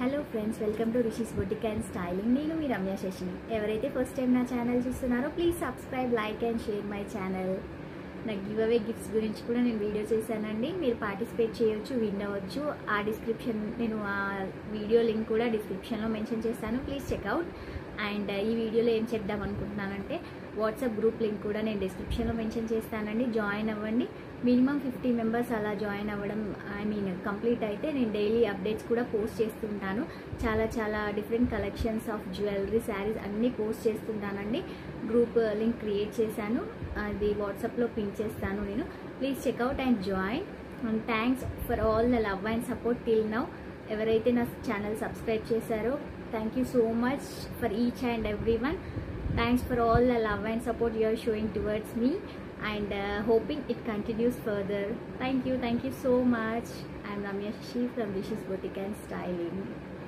hello friends welcome to Rishi's boutique and styling నేను మీ రమ్య శశి ఎవరైతే ఫస్ట్ టైం నా ఛానల్ చూస్తున్నారో please subscribe like and share my channel నా గివ్ అవే గిఫ్ట్స్ గురించి కూడా నేను వీడియో చేశానండి మీరు పార్టిసిపేట్ చేయొచ్చు విన్ అవ్వచ్చు ఆ డిస్క్రిప్షన్ నేను ఆ వీడియో లింక్ కూడా డిస్క్రిప్షన్లో మెన్షన్ చేస్తాను ప్లీజ్ చెక్అవుట్ అండ్ ఈ వీడియోలో ఏం చెప్దాం అనుకుంటున్నానంటే వాట్సాప్ గ్రూప్ లింక్ కూడా నేను డిస్క్రిప్షన్లో మెన్షన్ చేస్తానండి జాయిన్ అవ్వండి మినిమం ఫిఫ్టీ మెంబర్స్ అలా జాయిన్ అవ్వడం ఐ మీన్ కంప్లీట్ అయితే నేను డైలీ అప్డేట్స్ కూడా పోస్ట్ చేస్తుంటాను చాలా చాలా different collections of jewellery saris అన్నీ పోస్ట్ చేస్తుంటానండి గ్రూప్ లింక్ క్రియేట్ చేశాను అది వాట్సాప్లో పిన్ చేస్తాను నేను please check out and join and thanks for all the love and support till now ఎవరైతే నా ఛానల్ సబ్స్క్రైబ్ చేశారో thank you so much for each and every one thanks for all the love and support you are showing towards me and hoping it continues further thank you thank you so much I'm Ramya Sashi from Rishi's boutique and styling